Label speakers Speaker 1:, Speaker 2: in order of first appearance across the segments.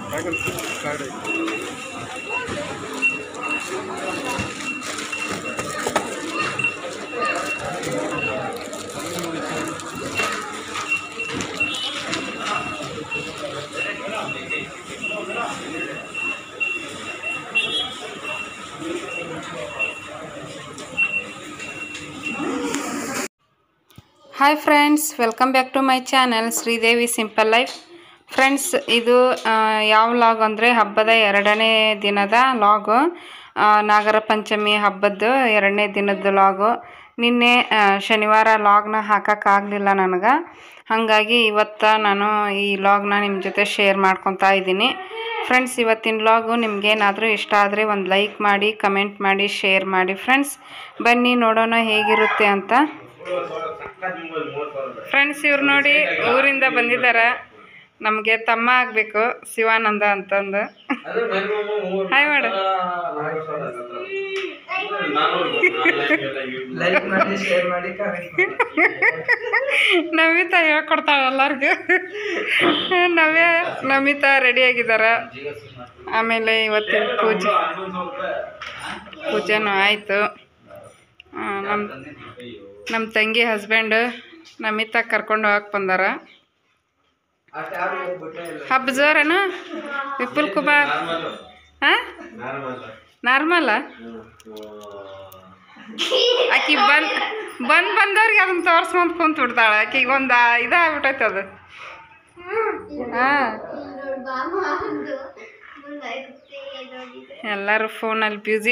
Speaker 1: Hi friends welcome back to my channel Sridevi simple life friends ಇದು ಆ, ಯಾವ log ಅಂದರೆ ಹಬ್ಬದ ಎರಡನೇ ದಿನದ ಲಾಗು ಆ, ನಾಗರ ಪಂಚಮಿ ಹಬ್ಬದ್ದು ಎರಡನೇ ದಿನದ ಲಾಗು ನಿನ್ನೆ ಆ, ಶನಿವಾರ ಲಾಗ್ನ ಹಾಕೋಕ್ಕಾಗಲಿಲ್ಲ ನನಗೆ ಹಾಗಾಗಿ ಇವತ್ತು ನಾನು ಈ ಲಾಗ್ನ ನಿಮ್ಮ ಜೊತೆ ಶೇರ್ ಮಾಡ್ಕೊತಾ ಇದ್ದೀನಿ ಫ್ರೆಂಡ್ಸ್ ಇವತ್ತಿನ ಲಾಗು ನಿಮ್ಗೇನಾದರೂ ಇಷ್ಟ ಆದರೆ ಒಂದು ಲೈಕ್ ಮಾಡಿ ಕಮೆಂಟ್ ಮಾಡಿ ಶೇರ್ ಮಾಡಿ ಫ್ರೆಂಡ್ಸ್ ಬನ್ನಿ ನೋಡೋಣ ಹೇಗಿರುತ್ತೆ ಅಂತ ಫ್ರೆಂಡ್ಸ್ ಇವ್ರು ನೋಡಿ ಊರಿಂದ ಬಂದಿದ್ದಾರೆ ನಮಗೆ ತಮ್ಮ ಆಗಬೇಕು ಶಿವಾನಂದ ಅಂತಂದು ಹಾಯ್ ಮಾಡು
Speaker 2: ಲೈಕ್ ಮಾಡಿ ಶೇರ್ ಮಾಡಿ ಕಮೆಂಟ್ ಮಾಡಿ
Speaker 1: ನಮಿತಾ ಹೇಳ್ಕೊಡ್ತಾಳೆ ಎಲ್ಲರಿಗೂ ನವ್ಯ ನಮಿತಾ ರೆಡಿ ಆಗಿದ್ದಾರೆ ಆಮೇಲೆ ಇವತ್ತಿನ ಪೂಜೆ ಪೂಜೆನೂ ಆಯಿತು ನಮ್ಮ ನಮ್ಮ ತಂಗಿ ಹಸ್ಬೆಂಡ್ ನಮಿತಾ ಕರ್ಕೊಂಡು ಹೋಗಕ್ಕೆ ಬಂದಾರ
Speaker 2: ಅಷ್ಟ್ ಯಾರು ಹೋಗ್ಬಿಟ್ಟೆ ಇಲ್ಲ
Speaker 1: ಹಬ್ಬ ಜೋರೇನು ವಿಪುಲ್ ಕುಮಾರ್ ಹಾಂ ನಾರ್ಮಲ್ಲ ಆಕಿ ಬಂದ್ ಬಂದ್ ಬಂದವ್ರಿಗೆ ಅದನ್ನ ತೋರ್ಸ್ಕೊಂತ ಕುಂತ ಬಿಡ್ತಾಳೆ ಆಕಿಗೆ ಒಂದು ಇದಾಗ್ಬಿಟ್ಟೈತೆ ಅದು ಹಾಂ ಎಲ್ಲರೂ ಫೋನಲ್ಲಿ ಬ್ಯುಸಿ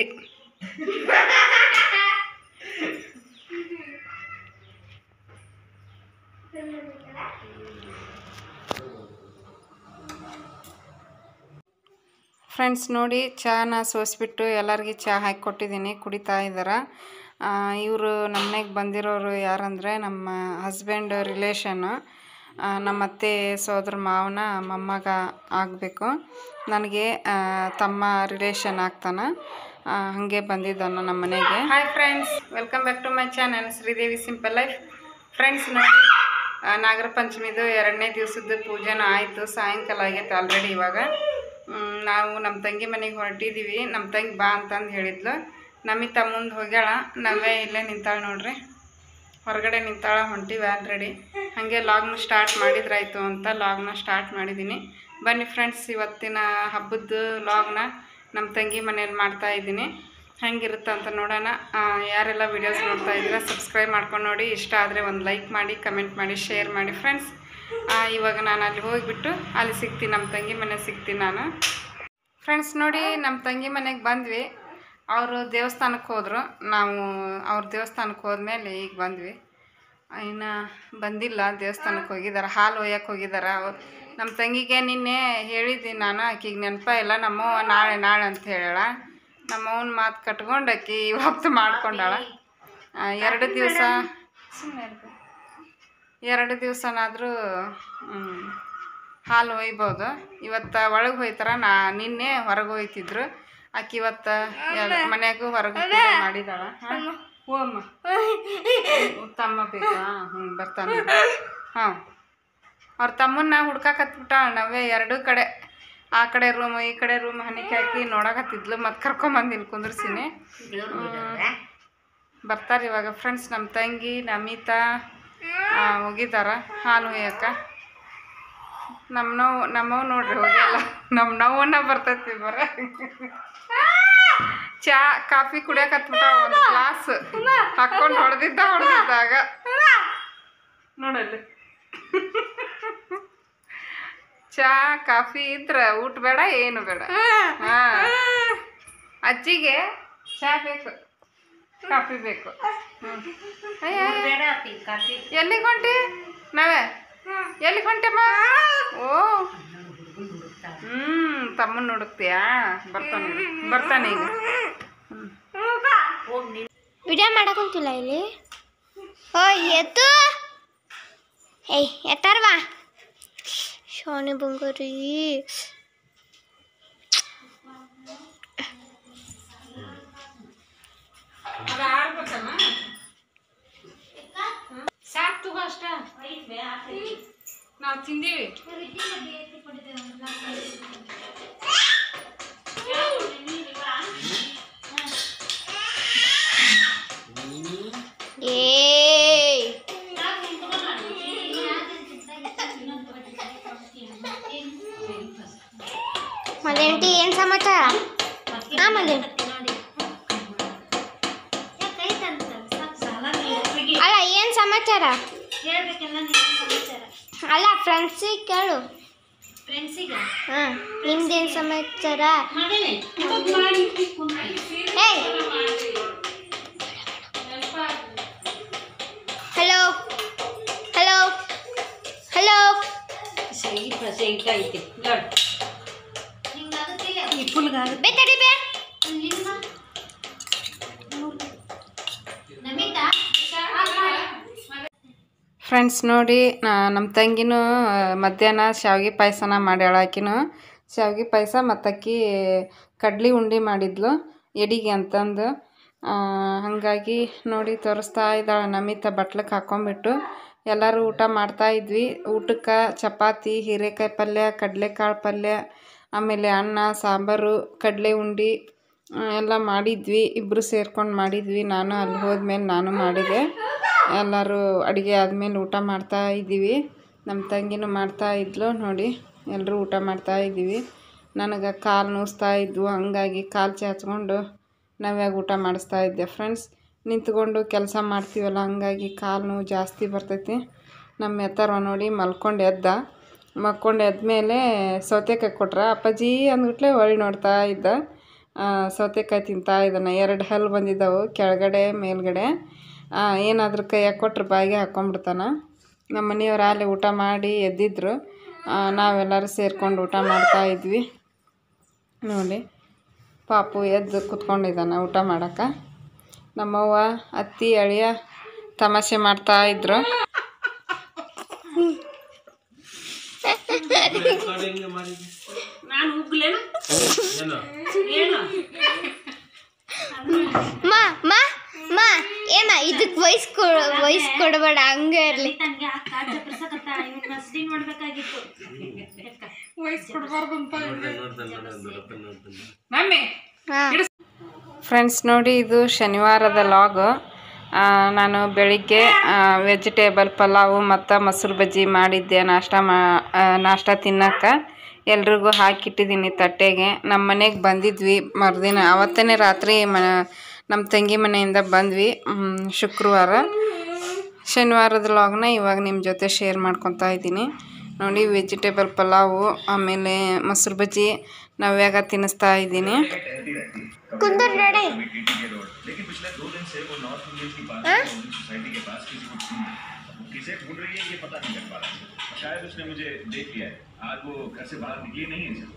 Speaker 1: ಫ್ರೆಂಡ್ಸ್ ನೋಡಿ ಚಹಾನ ಸೋಸ್ಬಿಟ್ಟು ಎಲ್ಲರಿಗೆ ಚಹಾ ಹಾಕಿ ಕೊಟ್ಟಿದ್ದೀನಿ ಕುಡಿತಾ ಇದ್ದಾರೆ ಇವರು ನಮ್ಮನೆಗೆ ಬಂದಿರೋರು ಯಾರಂದರೆ ನಮ್ಮ ಹಸ್ಬೆಂಡ್ ರಿಲೇಷನ್ನು ನಮ್ಮ ಅತ್ತೆ ಸೋದರ ಮಾವನ ಮೊಮ್ಮಗ ಆಗಬೇಕು ನನಗೆ ಆ, ತಮ್ಮ ರಿಲೇಷನ್ ಆಗ್ತಾನೆ ಹಾಗೆ ಬಂದಿದ್ದಾನೆ ನಮ್ಮ ಮನೆಗೆ hi friends welcome back to my channel Sridevi simple life friends ನೋಡಿ ಆ, ನಾಗರ ಪಂಚಮಿದು ಎರಡನೇ ದಿವಸದ ಪೂಜೆನೂ ಆಯಿತು ಸಾಯಂಕಾಲ ಆಗೈತೆ ಆಲ್ರೆಡಿ ಇವಾಗ ಮ್, ನಾವು ನಮ್ಮ ತಂಗಿ ಮನೆಗೆ ಹೊರಟಿದ್ದೀವಿ ನಮ್ಮ ತಂಗಿ ಬಾ ಅಂತಂದು ಹೇಳಿದ್ಲು ನಮಿತಾ ಮುಂದೆ ಹೋಗ್ಯಾಳ ನಾವೇ ಇಲ್ಲೇ ನಿಂತಾಳೆ ನೋಡ್ರಿ ಹೊರಗಡೆ ನಿಂತಾಳ ಹೊಂಟಿವಿ ಆಲ್ರೆಡಿ ಹಾಗೆ ಲಾಗ್ನ ಸ್ಟಾರ್ಟ್ ಮಾಡಿದ್ರಾಯ್ತು ಅಂತ ಲಾಗ್ನ ಸ್ಟಾರ್ಟ್ ಮಾಡಿದ್ದೀನಿ ಬನ್ನಿ ಫ್ರೆಂಡ್ಸ್ ಇವತ್ತಿನ ಹಬ್ಬದ ಲಾಗ್ನ ನಮ್ಮ ತಂಗಿ ಮನೇಲಿ ಮಾಡ್ತಾ ಇದ್ದೀನಿ ಹೆಂಗಿರುತ್ತೆ ಅಂತ ನೋಡೋಣ ಆ, ಯಾರೆಲ್ಲ ವಿಡಿಯೋಸ್ ನೋಡ್ತಾ ಇದ್ದೀರಾ ಸಬ್ಸ್ಕ್ರೈಬ್ ಮಾಡ್ಕೊಂಡು ನೋಡಿ ಇಷ್ಟ ಆದರೆ ಒಂದು ಲೈಕ್ ಮಾಡಿ ಕಮೆಂಟ್ ಮಾಡಿ ಶೇರ್ ಮಾಡಿ ಫ್ರೆಂಡ್ಸ್ ಇವಾಗ ನಾನು ಅಲ್ಲಿ ಹೋಗಿಬಿಟ್ಟು ಅಲ್ಲಿ ಸಿಗ್ತೀನಿ ನಮ್ಮ ತಂಗಿ ಮನೆ ಸಿಗ್ತೀನಿ ನಾನು ಫ್ರೆಂಡ್ಸ್ ನೋಡಿ ನಮ್ಮ ತಂಗಿ ಮನೆಗೆ ಬಂದ್ವಿ ಅವರು ದೇವಸ್ಥಾನಕ್ಕೆ ಹೋದರು ನಾವು ಅವ್ರ ದೇವಸ್ಥಾನಕ್ಕೆ ಹೋದ್ಮೇಲೆ ಈಗ ಬಂದ್ವಿ ಇನ್ನು ಬಂದಿಲ್ಲ ದೇವಸ್ಥಾನಕ್ಕೆ ಹೋಗಿದ್ದಾರೆ ಹಾಲು ಒಯ್ಯಕ್ಕೆ ಹೋಗಿದ್ದಾರೆ ಅವ್ರು ನಮ್ಮ ತಂಗಿಗೆ ನಿನ್ನೆ ಹೇಳಿದ್ದೀನಿ ನಾನು ಆಕಿಗೆ ನೆನಪ ಇಲ್ಲ ನಮ್ಮವ್ವ ನಾಳೆ ನಾಳೆ ಅಂತ ಹೇಳಾಳ ನಮ್ಮವ್ವನ ಮಾತು ಕಟ್ಕೊಂಡು ಆಕಿ ಇವತ್ತು ಮಾಡ್ಕೊಂಡಾಳ ಆ, ಎರಡು ದಿವಸ ಎರಡು ದಿವಸನಾದರೂ ಹಾಲು ಒಯ್ಬೋದು ಇವತ್ತು ಒಳಗೆ ಹೋಯ್ತಾರ ನಾ ನಿನ್ನೆ ಹೊರಗೆ ಹೋಯ್ತಿದ್ರು ಆಕಿ ಇವತ್ತು ಮನ್ಯಾಗೂ ಹೊರಗೆ ಮಾಡಿದಾಳ ಹಾಂ ಹ್ಞೂ ಅಮ್ಮ ಹ್ಮ್, ತಮ್ಮ ಬೇಕಾ ಹ್ಞೂ ಬರ್ತಾನೆ ಹಾಂ ಅವ್ರ ತಮ್ಮನ್ನ ಹುಡ್ಕಾಕತ್ಬಿಟ್ಟಾಳ ನಾವೇ ಎರಡೂ ಕಡೆ ಆ ಕಡೆ ರೂಮ್ ಈ ಕಡೆ ರೂಮ್ ಹನಿಕೆ ಹಾಕಿ ನೋಡಕತ್ತಿದ್ಲು ಮತ್ತು ಕರ್ಕೊಂಬಂದು ಇಲ್ಲಿ ಕುಂದ್ರಸಿನಿ ಬರ್ತಾರೆ ಇವಾಗ ಫ್ರೆಂಡ್ಸ್ ನಮ್ಮ ತಂಗಿ ನಮಿತಾ ಆ, ಹೋಗಿದಾರ ಹಾಲು ಒಯ್ಯಕ್ಕ ನಮ್ಮ ನೋವು ನಮ್ಮವ್ ನೋಡ್ರಿ ಹೋಗ್ಯಲ್ಲ ನಮ್ಮ ನೋವನ್ನ ಬರ್ತೈತಿ ಬರ ಚಾ ಕಾಫಿ ಕುಡಿಯಕತ್ಬಿಟ್ಟ ಒಂದು ಗ್ಲಾಸ್ ಹಾಕೊಂಡು ಹೊಡೆದಿದ್ದ ಹೊಡೆದಿದ್ದಾಗ ನೋಡಲ್ಲಿ ಚಾ ಕಾಫಿ ಇದ್ರ ಊಟ ಬೇಡ ಏನು ಬೇಡ ಹಾ ಅಜ್ಜಿಗೆ ಚಾ ಬೇಕು ಕಾಫಿ ಬೇಕು ಹ್ಮ್. ಅಯ್ಯ, ಅಯ್ಯ. ಎಲ್ಲಿಗೆ ಹೊಂಟಿ ನಾವೇ ಎಲ್ಲಿಗೆ ಹೊಂಟಮ್ಮ ಓ ಹ್ಮ್ ತಮ್ಮನ್ ಹುಡುಕ್ತೀಯಾ ಬರ್ತಾನೆ ಇರು. ಬರ್ತಾನೆ ಈಗ
Speaker 3: ವಿಡಿಯೋ ಮಾಡಕ್ಕಂತಿಲ್ಲ ಇಲ್ಲಿ ಓ ಎತ್ತು ಏಯ್ ಎತ್ತಾರವಾ ಶೋನೆ ಬಂಗಾರಿ
Speaker 1: ಸಾಕು ತಗೋ ಅಷ್ಟ ನಾವು ತಿಂದೀವಿ
Speaker 3: ಮಂದೇಂಟಿ ಏನು ಸಮಾಚಾರ ಹಾಂ ಮಂದೇಂಟಿ ಅಲ್ಲ ಏನು ಸಮಾಚಾರ ಅಲ್ಲ ಫ್ರೆಂಡ್ಸಿಗೆ ಕೇಳು ಹಾಂ ನಿಮ್ದೇನು ಸಮಾಚಾರ ಏಯ್ ಹಲೋ ಹಲೋ ಹಲೋ ಬೇ ತಡಿ ಬೇ
Speaker 1: ಫ್ರೆಂಡ್ಸ್ ನೋಡಿ ನಾ- ನಮ್ಮ ತಂಗಿನೂ ಆ, ಮಧ್ಯಾಹ್ನ ಶಾವಿಗೆ ಪಾಯಸನ ಮಾಡ್ಯಾಳ ಆಕಿನೂ ಶಾವಿಗೆ ಪಾಯಸ ಮತ್ತು ಅಕ್ಕಿ ಕಡ್ಲಿ ಉಂಡೆ ಮಾಡಿದ್ಲು ಎಡಿಗೆ ಅಂತಂದು ಆ, ಹಾಗಾಗಿ ನೋಡಿ ತೋರಿಸ್ತಾ ಇದ್ದಾಳೆ ನಮಿತ ಬಟ್ಲಕ್ಕೆ ಹಾಕೊಂಬಿಟ್ಟು ಎಲ್ಲರೂ ಊಟ ಮಾಡ್ತಾ ಇದ್ವಿ ಊಟಕ್ಕೆ ಚಪಾತಿ ಹೀರೆಕಾಯಿ ಪಲ್ಯ ಕಡಲೆಕಾಳು ಪಲ್ಯ ಆಮೇಲೆ ಅನ್ನ ಸಾಂಬಾರು ಕಡಲೆ ಉಂಡೆ ಆ, ಎಲ್ಲ ಮಾಡಿದ್ವಿ ಇಬ್ಬರು ಸೇರ್ಕೊಂಡು ಮಾಡಿದ್ವಿ ನಾನು ಅಲ್ಲಿ ಹೋದ್ಮೇಲೆ ನಾನು ಮಾಡಿದೆ ಎಲ್ಲರೂ ಅಡುಗೆ ಆದಮೇಲೆ ಊಟ ಮಾಡ್ತಾ ಇದ್ದೀವಿ ನಮ್ಮ ತಂಗಿನೂ ಮಾಡ್ತಾ ಇದ್ಲು ನೋಡಿ ಎಲ್ಲರೂ ಊಟ ಮಾಡ್ತಾ ಇದ್ದೀವಿ ನನಗೆ ಕಾಲು ನೋಸ್ತಾ ಇದ್ವು ಹಂಗಾಗಿ ಕಾಲು ಚಾಚ್ಕೊಂಡು ನಾವ್ಯಾಗ ಊಟ ಮಾಡಿಸ್ತಾ ಇದ್ದೆ ಫ್ರೆಂಡ್ಸ್ ನಿಂತ್ಕೊಂಡು ಕೆಲಸ ಮಾಡ್ತೀವಲ್ಲ ಹಂಗಾಗಿ ಕಾಲು ನೋವು ಜಾಸ್ತಿ ಬರ್ತೈತಿ ನಮ್ಮ ಎತ್ತರವ ನೋಡಿ ಮಲ್ಕೊಂಡು ಎದ್ದ ಮಲ್ಕೊಂಡು ಎದ್ಮೇಲೆ ಸೌತೆಕಾಯಿ ಕೊಟ್ರ ಅಪ್ಪಾಜಿ ಅಂದ್ಬಿಟ್ಲೆ ಹೊಳ್ಳಿ ನೋಡ್ತಾ ಇದ್ದ ಆ, ಸೌತೆಕಾಯಿ ತಿಂತಾ ಇದ್ದಾನೆ ಎರಡು ಹಲ್ಲು ಬಂದಿದ್ದವು ಕೆಳಗಡೆ ಮೇಲ್ಗಡೆ ಏನಾದರೂ ಕೈಯಾಗ ಕೊಟ್ರೆ ಬಾಯಿಗೆ ಹಾಕ್ಕೊಂಬಿಡ್ತಾನ ನಮ್ಮ ಮನೆಯವ್ರು ಅಲ್ಲಿ ಊಟ ಮಾಡಿ ಎದ್ದಿದ್ರು ಆ, ನಾವೆಲ್ಲರೂ ಸೇರ್ಕೊಂಡು ಊಟ ಮಾಡ್ತಾ ಇದ್ವಿ ನೋಡಿ ಪಾಪು ಎದ್ದು ಕುತ್ಕೊಂಡಿದ್ದಾನೆ ಊಟ ಮಾಡಕ್ಕೆ ನಮ್ಮವ್ವ ಅತ್ತಿ ಅಳಿಯ ತಮಾಷೆ ಮಾಡ್ತಾ ಇದ್ರು
Speaker 3: ಮಾ ಮಾ ಮಾ ಏಮ ಇದಕ್ಕೆ ವಯಸ್ಸು ಕೊಡ ವಯಸ್ಸು ಕೊಡಬೇಡ ಹಂಗೆ ಇರಲಿ ಹಾಂ
Speaker 1: ಫ್ರೆಂಡ್ಸ್ ನೋಡಿ ಇದು ಶನಿವಾರದ ಲಾಗು ನಾನು ಬೆಳಿಗ್ಗೆ ವೆಜಿಟೇಬಲ್ ಪಲಾವು ಮತ್ತು ಮೊಸರು ಬಜ್ಜಿ ಮಾಡಿದ್ದೆ ನಾಷ್ಟ ಮಾ ಆ, ನಾಷ್ಟ ತಿನ್ನಕ್ಕೆ ಎಲ್ರಿಗೂ ಹಾಕಿಟ್ಟಿದ್ದೀನಿ ತಟ್ಟೆಗೆ ನಮ್ಮ ಮನೆಗೆ ಬಂದಿದ್ವಿ ಮರುದಿನ ಅವತ್ತೇ ರಾತ್ರಿ ಮ ನಮ್ಮ ತಂಗಿ ಮನೆಯಿಂದ ಬಂದ್ವಿ ಮ್, ಶುಕ್ರವಾರ ಶನಿವಾರದ ಲಾಗ್ನ ಇವಾಗ ನಿಮ್ಮ ಜೊತೆ ಶೇರ್ ಮಾಡ್ಕೊತಾ ಇದ್ದೀನಿ ನೋಡಿ ವೆಜಿಟೇಬಲ್ ಪಲಾವು ಆಮೇಲೆ ಮೊಸರು ಬಜ್ಜಿ ನವ್ಯಾಗ ತಿನ್ನಿಸ್ತಾ ಇದ್ದೀನಿ
Speaker 3: ಕುಂದರ್ ರೆಡಿ
Speaker 4: किसे ढूंढ रही है ये पता नहीं कर पा रहा शायद उसने मुझे देख लिया है आज वो घर से बाहर निकली नहीं है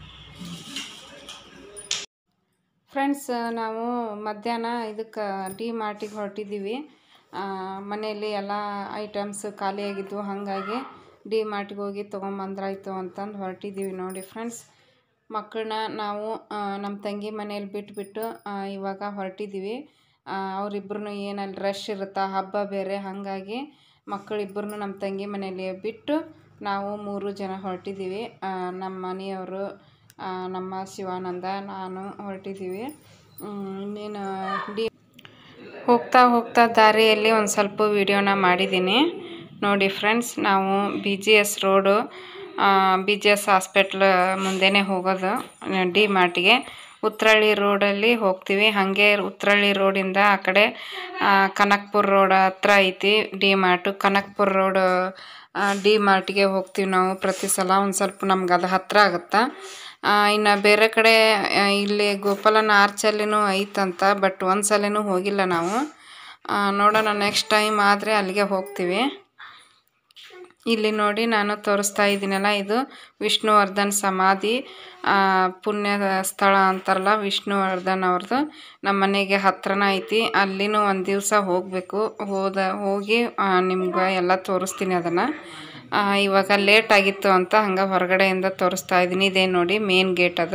Speaker 1: ಫ್ರೆಂಡ್ಸ್ ನಾವು ಮಧ್ಯಾಹ್ನ ಇದಕ್ಕೆ ಡಿ ಮಾರ್ಟಿಗೆ ಹೊರಟಿದ್ದೀವಿ ಮನೆಯಲ್ಲಿ ಎಲ್ಲ ಐಟಮ್ಸ್ ಖಾಲಿಯಾಗಿದ್ವು ಹಾಗಾಗಿ ಡಿ ಮಾರ್ಟಿಗೆ ಹೋಗಿ ತೊಗೊಂಬಂದ್ರಾಯ್ತು ಅಂತಂದು ಹೊರಟಿದ್ದೀವಿ ನೋಡಿ ಫ್ರೆಂಡ್ಸ್ ಮಕ್ಕಳನ್ನ ನಾವು ಆ, ನಮ್ಮ ತಂಗಿ ಮನೇಲಿ ಬಿಟ್ಬಿಟ್ಟು ಆ, ಇವಾಗ ಹೊರಟಿದ್ದೀವಿ ಅವರಿಬ್ಬರು ಏನಲ್ಲಿ ರಶ್ ಇರುತ್ತಾ ಹಬ್ಬ ಬೇರೆ ಹಾಗಾಗಿ ಮಕ್ಕಳಿಬ್ಬರನ್ನು ನಮ್ಮ ತಂಗಿ ಮನೇಲಿ ಬಿಟ್ಟು ನಾವು ಮೂರು ಜನ ಹೊರಟಿದ್ದೀವಿ ಆ, ನಮ್ಮ ಮನೆಯವರು ಆ, ನಮ್ಮ ಶಿವಾನಂದ ನಾನು ಹೊರಟಿದ್ದೀವಿ ಹ್ಮ್, ಇನ್ನೇನು ಡಿ ಹೋಗ್ತಾ ಹೋಗ್ತಾ ದಾರಿಯಲ್ಲಿ ಒಂದು ಸ್ವಲ್ಪ ವಿಡಿಯೋನ ಮಾಡಿದ್ದೀನಿ ನೋಡಿ ಫ್ರೆಂಡ್ಸ್ ನಾವು B G S road B G S hospital ಮುಂದೆನೇ ಹೋಗೋದು ಡಿ ಮಾರ್ಟಿಗೆ ಉತ್ರಳ್ಳಿ ರೋಡಲ್ಲಿ ಹೋಗ್ತೀವಿ ಹಾಗೆ ಉತ್ರಳ್ಳಿ ರೋಡಿಂದ ಆ ಕಡೆ ಆ, ಕನಕ್ಪುರ ರೋಡ್ ಹತ್ರ ಐತಿ D mart Kanakapura road D ಮಾರ್ಟಿಗೆ ಹೋಗ್ತೀವಿ ನಾವು ಪ್ರತಿ ಸಲ ಒಂದು ಸ್ವಲ್ಪ ನಮ್ಗೆ ಅದು ಹತ್ತಿರ ಆಗುತ್ತೆ ಇನ್ನು ಬೇರೆ ಕಡೆ ಆ, ಇಲ್ಲಿ ಗೋಪಾಲನ ಆರ್ಚಲ್ಲಿನೂ ಐತಂತ ಬಟ್ ಒಂದು ಸಲನೂ ಹೋಗಿಲ್ಲ ನಾವು ಆ, ನೋಡೋಣ ನೆಕ್ಸ್ಟ್ ಟೈಮ್ ಆದರೆ ಅಲ್ಲಿಗೆ ಹೋಗ್ತೀವಿ ಇಲ್ಲಿ ನೋಡಿ ನಾನು ತೋರಿಸ್ತಾ ಇದ್ದೀನಲ್ಲ ಇದು ವಿಷ್ಣುವರ್ಧನ್ ಸಮಾಧಿ ಆ, ಪುಣ್ಯದ ಸ್ಥಳ ಅಂತಾರಲ್ಲ ವಿಷ್ಣುವರ್ಧನ್ ಅವ್ರದ್ದು ನಮ್ಮ ಮನೆಗೆ ಹತ್ರನ ಐತಿ ಅಲ್ಲಿನೂ ಒಂದು ದಿವಸ ಹೋಗಬೇಕು ಹೋದ ಹೋಗಿ ನಿಮ್ಗೆ ಎಲ್ಲ ತೋರಿಸ್ತೀನಿ ಅದನ್ನು ಇವಾಗ ಲೇಟ್ ಆಗಿತ್ತು ಅಂತ ಹಂಗೆ ಹೊರಗಡೆಯಿಂದ ತೋರಿಸ್ತಾ ಇದ್ದೀನಿ ಇದೇ ನೋಡಿ ಮೇನ್ ಗೇಟ್ ಅದು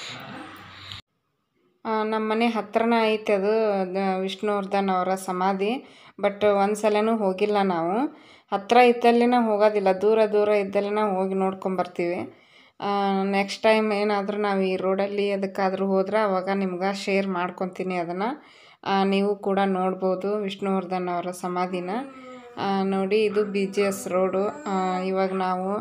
Speaker 1: ನಮ್ಮ ಮನೆ ಹತ್ರನ ಐತೆ ಅದು ದ- ವಿಷ್ಣುವರ್ಧನ್ ಅವರ ಸಮಾಧಿ ಬಟ್ ಒಂದು ಸಲನೂ ಹೋಗಿಲ್ಲ ನಾವು ಹತ್ತಿರ ಇದ್ದಲ್ಲಿನ ಹೋಗೋದಿಲ್ಲ ದೂರ ದೂರ ಇದ್ದಲ್ಲಿನ ಹೋಗಿ ನೋಡ್ಕೊಂಬರ್ತೀವಿ ನೆಕ್ಸ್ಟ್ ಟೈಮ್ ಏನಾದರೂ ನಾವು ಈ ರೋಡಲ್ಲಿ ಅದಕ್ಕಾದರೂ ಹೋದ್ರೆ ಅವಾಗ ನಿಮ್ಗೆ ಶೇರ್ ಮಾಡ್ಕೊತೀನಿ ಅದನ್ನು ನೀವು ಕೂಡ ನೋಡ್ಬೋದು ವಿಷ್ಣುವರ್ಧನ್ ಅವರ ಸಮಾಧಿನ ಆ, ನೋಡಿ ಇದು ಬಿ ಜಿ ಎಸ್ ರೋಡು ಆ, ಇವಾಗ ನಾವು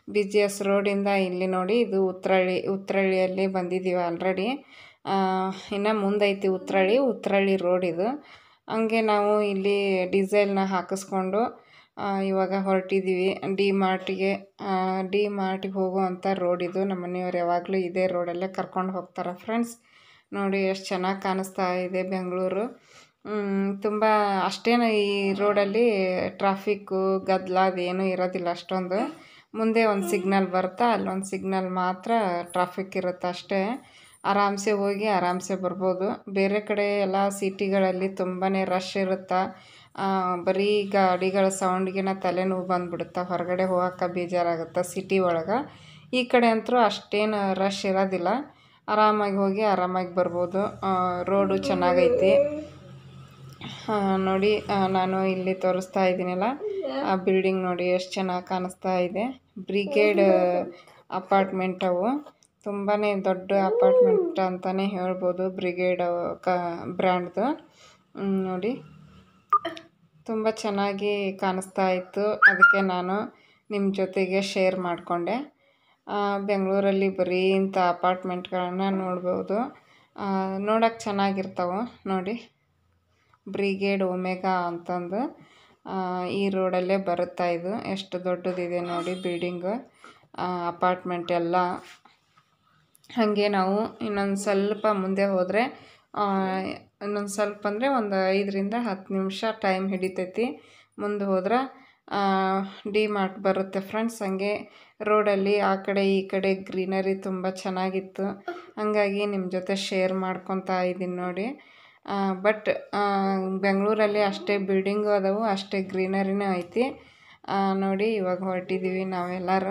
Speaker 1: ಬಿ ಜಿ ಎಸ್ ರೋಡಿಂದ ಇಲ್ಲಿ ನೋಡಿ ಇದು ಉತ್ರಳ್ಳಿ ಉತ್ರಳ್ಳಿಯಲ್ಲಿ ಬಂದಿದ್ದೀವಿ ಆಲ್ರೆಡಿ ಇನ್ನು ಮುಂದೈತಿ ಉತ್ರಳ್ಳಿ ಉತ್ರಳ್ಳಿ ರೋಡ್ ಇದು ಹಂಗೆ ನಾವು ಇಲ್ಲಿ ಡೀಸೆಲ್ನ ಹಾಕಿಸ್ಕೊಂಡು ಆ, ಇವಾಗ ಹೊರಟಿದ್ದೀವಿ ಡಿ ಮಾರ್ಟಿಗೆ ಡಿ ಮಾರ್ಟಿಗೆ ಹೋಗುವಂಥ ರೋಡ್ ಇದು ನಮ್ಮ ಮನೆಯವ್ರು ಯಾವಾಗಲೂ ಇದೇ ರೋಡಲ್ಲೇ ಕರ್ಕೊಂಡು ಹೋಗ್ತಾರೆ ಫ್ರೆಂಡ್ಸ್ ನೋಡಿ ಎಷ್ಟು ಚೆನ್ನಾಗಿ ಕಾಣಿಸ್ತಾ ಇದೆ ಬೆಂಗಳೂರು ತುಂಬ ಅಷ್ಟೇನು ಈ ರೋಡಲ್ಲಿ ಟ್ರಾಫಿಕ್ಕು ಗದ್ದಲ ಅದೇನು ಇರೋದಿಲ್ಲ ಅಷ್ಟೊಂದು ಮುಂದೆ ಒಂದು ಸಿಗ್ನಲ್ ಬರುತ್ತಾ ಅಲ್ಲೊಂದು ಸಿಗ್ನಲ್ ಮಾತ್ರ ಟ್ರಾಫಿಕ್ ಇರುತ್ತೆ ಅಷ್ಟೇ ಆರಾಮ್ಸೆ ಹೋಗಿ ಆರಾಮ್ಸೆ ಬರ್ಬೋದು ಬೇರೆ ಕಡೆ ಎಲ್ಲ ಸಿಟಿಗಳಲ್ಲಿ ತುಂಬಾ ರಶ್ ಇರುತ್ತೆ ಬರೀ ಗಾಡಿಗಳ ಸೌಂಡ್ಗಿನ ತಲೆನೋವು ಬಂದ್ಬಿಡುತ್ತೆ ಹೊರಗಡೆ ಹೋಗೋಕೆ ಬೇಜಾರಾಗುತ್ತೆ ಸಿಟಿ ಒಳಗೆ ಈ ಕಡೆ ಅಂತೂ ಅಷ್ಟೇನು ರಶ್ ಇರೋದಿಲ್ಲ ಆರಾಮಾಗಿ ಹೋಗಿ ಆರಾಮಾಗಿ ಬರ್ಬೋದು ರೋಡು ಚೆನ್ನಾಗೈತಿ ಆ, ನೋಡಿ ಆ, ನಾನು ಇಲ್ಲಿ ತೋರಿಸ್ತಾ ಇದ್ದೀನಲ್ಲ ಆ ಬಿಲ್ಡಿಂಗ್ ನೋಡಿ ಎಷ್ಟು ಚೆನ್ನಾಗಿ ಕಾಣಿಸ್ತಾ ಇದೆ ಬ್ರಿಗೇಡ್ ಅಪಾರ್ಟ್ಮೆಂಟ್ ಅವು ತುಂಬಾ ದೊಡ್ಡ ಅಪಾರ್ಟ್ಮೆಂಟ್ ಅಂತಲೇ ಹೇಳ್ಬೋದು ಬ್ರಿಗೇಡ್ ಕ ಬ್ರ್ಯಾಂಡ್ದು ಹ್ಮ್, ನೋಡಿ ತುಂಬ ಚೆನ್ನಾಗಿ ಕಾಣಿಸ್ತಾ ಇತ್ತು ಅದಕ್ಕೆ ನಾನು ನಿಮ್ಮ ಜೊತೆಗೆ ಶೇರ್ ಮಾಡಿಕೊಂಡೆ ಬೆಂಗಳೂರಲ್ಲಿ ಬರೀ ಇಂಥ ಅಪಾರ್ಟ್ಮೆಂಟ್ಗಳನ್ನ ನೋಡ್ಬೋದು ನೋಡೋಕ್ಕೆ ಚೆನ್ನಾಗಿರ್ತಾವೆ ನೋಡಿ ಬ್ರಿಗೇಡ್ ಒಮೆಗಾ ಅಂತಂದು ಆ, ಈ ರೋಡಲ್ಲೇ ಬರುತ್ತಾ ಇದು ಎಷ್ಟು ದೊಡ್ಡದಿದೆ ನೋಡಿ ಬಿಲ್ಡಿಂಗು ಅಪಾರ್ಟ್ಮೆಂಟ್ ಎಲ್ಲ ಹಾಗೆ ನಾವು ಇನ್ನೊಂದು ಸ್ವಲ್ಪ ಮುಂದೆ ಹೋದರೆ ಇನ್ನೊಂದು ಸ್ವಲ್ಪ ಅಂದರೆ ಒಂದು ಐದರಿಂದ ಹತ್ತು ನಿಮಿಷ ಟೈಮ್ ಹಿಡಿತೈತಿ ಮುಂದೆ ಹೋದ್ರೆ ಡಿ ಮಾರ್ಟ್ ಬರುತ್ತೆ ಫ್ರೆಂಡ್ಸ್ ಹಂಗೆ ರೋಡಲ್ಲಿ ಆ ಕಡೆ ಈ ಕಡೆ ಗ್ರೀನರಿ ತುಂಬ ಚೆನ್ನಾಗಿತ್ತು ಹಾಗಾಗಿ ನಿಮ್ಮ ಜೊತೆ ಶೇರ್ ಮಾಡ್ಕೊತಾ ಇದ್ದೀನಿ ನೋಡಿ ಬಟ್ ಬೆಂಗಳೂರಲ್ಲಿ ಅಷ್ಟೇ ಬಿಲ್ಡಿಂಗು ಅದಾವು ಅಷ್ಟೇ ಗ್ರೀನರಿನೂ ಐತಿ ಆ, ನೋಡಿ ಇವಾಗ ಹೊರಟಿದ್ದೀವಿ ನಾವೆಲ್ಲರೂ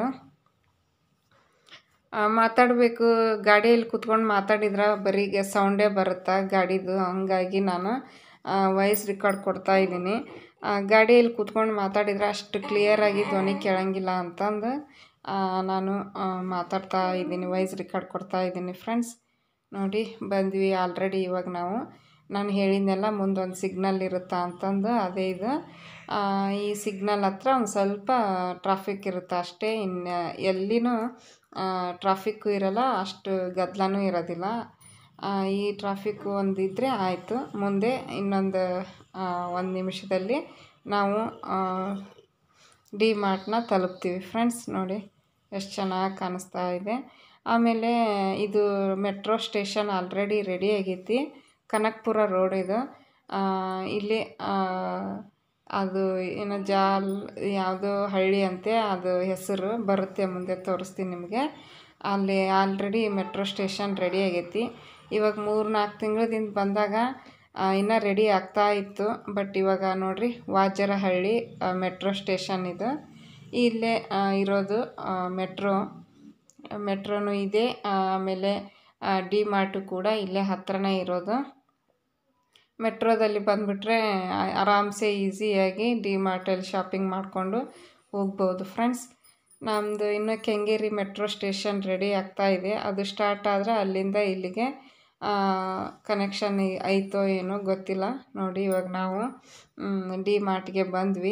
Speaker 1: ಆ, ಮಾತಾಡಬೇಕು ಗಾಡಿಯಲ್ಲಿ ಕುತ್ಕೊಂಡು ಮಾತಾಡಿದ್ರೆ ಬರೀ ಸೌಂಡೇ ಬರುತ್ತೆ ಗಾಡಿದು ಹಂಗಾಗಿ ನಾನು ವಾಯ್ಸ್ ರೆಕಾರ್ಡ್ ಕೊಡ್ತಾ ಇದ್ದೀನಿ ಆ, ಗಾಡಿಯಲ್ಲಿ ಕುತ್ಕೊಂಡು ಮಾತಾಡಿದ್ರೆ ಅಷ್ಟು ಕ್ಲಿಯರಾಗಿ ಧ್ವನಿ ಕೇಳಂಗಿಲ್ಲ ಅಂತಂದು ಆ, ನಾನು ಆ, ಮಾತಾಡ್ತಾ ಇದ್ದೀನಿ ವಾಯ್ಸ್ ರೆಕಾರ್ಡ್ ಕೊಡ್ತಾ ಇದ್ದೀನಿ ಫ್ರೆಂಡ್ಸ್ ನೋಡಿ ಬಂದ್ವಿ ಆಲ್ರೆಡಿ ಇವಾಗ ನಾವು ನಾನು ಹೇಳಿದ್ನೆಲ್ಲ ಮುಂದೊಂದು ಸಿಗ್ನಲ್ ಇರುತ್ತಾ ಅಂತಂದು ಅದೇ ಇದು ಆ, ಈ ಸಿಗ್ನಲ್ ಹತ್ರ ಒಂದು ಸ್ವಲ್ಪ ಟ್ರಾಫಿಕ್ ಇರುತ್ತೆ ಅಷ್ಟೇ ಇನ್ನು ಎಲ್ಲಿನೂ ಟ್ರಾಫಿಕ್ಕು ಇರಲ್ಲ ಅಷ್ಟು ಗದ್ದಲನೂ ಇರೋದಿಲ್ಲ ಆ, ಈ ಟ್ರಾಫಿಕ್ಕು ಒಂದು ಇದ್ದರೆ ಆಯಿತು ಮುಂದೆ ಇನ್ನೊಂದು ಒಂದು ನಿಮಿಷದಲ್ಲಿ ನಾವು ಡಿ ಮಾರ್ಟ್ನ ತಲುಪ್ತೀವಿ ಫ್ರೆಂಡ್ಸ್ ನೋಡಿ ಎಷ್ಟು ಚೆನ್ನಾಗಿ ಕಾಣಿಸ್ತಾ ಇದೆ ಆಮೇಲೆ ಇದು ಮೆಟ್ರೋ ಸ್ಟೇಷನ್ ಆಲ್ರೆಡಿ ರೆಡಿ ಆಗೈತಿ ಕನಕಪುರ ರೋಡ್ ಇದು ಆ, ಇಲ್ಲಿ ಆ, ಅದು ಏನು ಜಾಲ್ ಯಾವುದೋ ಹಳ್ಳಿ ಅಂತೆ ಅದು ಹೆಸರು ಬರುತ್ತೆ ಮುಂದೆ ತೋರಿಸ್ತೀನಿ ನಿಮಗೆ ಅಲ್ಲಿ ಆಲ್ರೆಡಿ ಮೆಟ್ರೋ ಸ್ಟೇಷನ್ ರೆಡಿ ಆಗೈತಿ ಇವಾಗ ಮೂರು ನಾಲ್ಕು ತಿಂಗಳದಿಂದ ಬಂದಾಗ ಇನ್ನೂ ರೆಡಿ ಆಗ್ತಾ ಇತ್ತು ಬಟ್ ಇವಾಗ ನೋಡ್ರಿ ವಾಜರಹಳ್ಳಿ ಮೆಟ್ರೋ ಸ್ಟೇಷನ್ ಇದು ಇಲ್ಲೇ ಆ, ಇರೋದು ಮೆಟ್ರೋ ಮೆಟ್ರೋನು ಇದೆ ಆಮೇಲೆ ಡಿ ಮಾರ್ಟು ಕೂಡ ಇಲ್ಲೇ ಹತ್ರನೇ ಇರೋದು ಮೆಟ್ರೋದಲ್ಲಿ ಬಂದುಬಿಟ್ರೆ ಆರಾಮ್ಸೆ ಈಸಿಯಾಗಿ ಡಿ ಮಾರ್ಟಲ್ಲಿ ಶಾಪಿಂಗ್ ಮಾಡಿಕೊಂಡು ಹೋಗ್ಬೋದು ಫ್ರೆಂಡ್ಸ್ ನಮ್ಮದು ಇನ್ನು ಕೆಂಗೇರಿ ಮೆಟ್ರೋ ಸ್ಟೇಷನ್ ರೆಡಿ ಆಗ್ತಾ ಇದೆ ಅದು ಸ್ಟಾರ್ಟ್ ಆದರೆ ಅಲ್ಲಿಂದ ಇಲ್ಲಿಗೆ ಕನೆಕ್ಷನ್ ಐತೋ ಏನೋ ಗೊತ್ತಿಲ್ಲ ನೋಡಿ ಇವಾಗ ನಾವು ಡಿ ಮಾರ್ಟ್ಗೆ ಬಂದ್ವಿ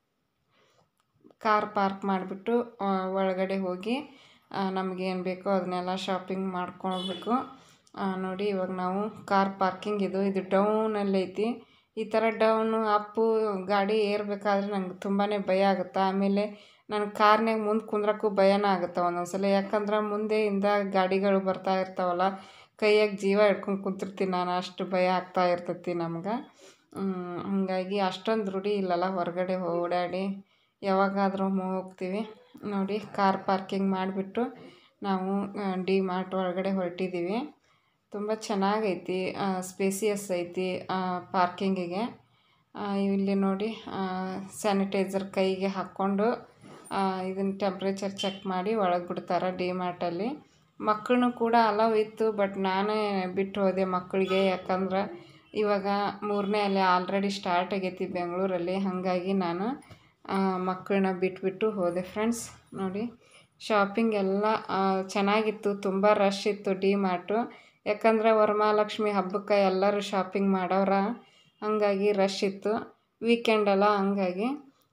Speaker 1: ಕಾರ್ ಪಾರ್ಕ್ ಮಾಡಿಬಿಟ್ಟು ಒಳಗಡೆ ಹೋಗಿ ನಮಗೇನು ಬೇಕೋ ಅದನ್ನೆಲ್ಲ ಶಾಪಿಂಗ್ ಮಾಡ್ಕೊಳ್ಬೇಕು ಆ, ನೋಡಿ ಇವಾಗ ನಾವು ಕಾರ್ ಪಾರ್ಕಿಂಗ್ ಇದು ಇದು ಡೌನಲ್ಲಿ ಐತಿ ಈ ಥರ ಡೌನು ಅಪ್ಪು ಗಾಡಿ ಏರ್ಬೇಕಾದ್ರೆ ನಂಗೆ ತುಂಬಾ ಭಯ ಆಗುತ್ತೆ ಆಮೇಲೆ ನನಗೆ ಕಾರ್ನಾಗ ಮುಂದೆ ಕುಂದ್ರಕ್ಕೂ ಭಯನ ಆಗುತ್ತೆ ಒಂದೊಂದು ಸಲ ಯಾಕಂದ್ರೆ ಮುಂದೆಯಿಂದ ಗಾಡಿಗಳು ಬರ್ತಾ ಇರ್ತಾವಲ್ಲ ಕೈಯಾಗ ಜೀವ ಹಿಡ್ಕೊಂಡು ಕುಂತಿರ್ತೀನಿ ನಾನು ಅಷ್ಟು ಭಯ ಆಗ್ತಾ ಇರ್ತೈತಿ ನಮ್ಗೆ ಹ್ಮ್, ಹಾಗಾಗಿ ಅಷ್ಟೊಂದು ರೂಢಿ ಇಲ್ಲಲ್ಲ ಹೊರಗಡೆ ಓಡಾಡಿ ಯಾವಾಗಾದರೂ ಹೋಗ್ತೀವಿ ನೋಡಿ ಕಾರ್ ಪಾರ್ಕಿಂಗ್ ಮಾಡಿಬಿಟ್ಟು ನಾವು ಡಿ ಮಾರ್ಟ್ ಒಳಗಡೆ ಹೊರಟಿದ್ದೀವಿ ತುಂಬ ಚೆನ್ನಾಗೈತಿ ಸ್ಪೇಸಿಯಸ್ ಐತಿ ಪಾರ್ಕಿಂಗಿಗೆ ಇಲ್ಲಿ ನೋಡಿ ಸ್ಯಾನಿಟೈಸರ್ ಕೈಗೆ ಹಾಕ್ಕೊಂಡು ಇದನ್ನು ಟೆಂಪ್ರೇಚರ್ ಚೆಕ್ ಮಾಡಿ ಒಳಗೆ ಬಿಡ್ತಾರೆ ಡಿ ಮಾರ್ಟಲ್ಲಿ ಮಕ್ಕಳನ್ನು ಕೂಡ ಅಲವ್ ಇತ್ತು ಬಟ್ ನಾನೇ ಬಿಟ್ಟು ಹೋದೆ ಮಕ್ಕಳಿಗೆ ಯಾಕಂದ್ರೆ ಇವಾಗ ಮೂರನೇ ಅಲೆ ಆಲ್ರೆಡಿ ಸ್ಟಾರ್ಟ್ ಆಗೈತಿ ಬೆಂಗಳೂರಲ್ಲಿ ಹಾಗಾಗಿ ನಾನು ಮಕ್ಕಳನ್ನ ಬಿಟ್ಬಿಟ್ಟು ಹೋದೆ ಫ್ರೆಂಡ್ಸ್ ನೋಡಿ ಶಾಪಿಂಗ್ ಎಲ್ಲ ಆ, ಚೆನ್ನಾಗಿತ್ತು ತುಂಬ ರಶ್ ಇತ್ತು ಡಿ ಮಾರ್ಟು ಯಾಕಂದ್ರೆ ವರಮಹಾಲಕ್ಷ್ಮಿ ಹಬ್ಬಕ್ಕೆ ಎಲ್ಲರೂ ಶಾಪಿಂಗ್ ಮಾಡವ್ರ ಹಾಗಾಗಿ ರಶ್ ಇತ್ತು ವೀಕೆಂಡ್ ಅಲ್ಲ ಹಂಗಾಗಿ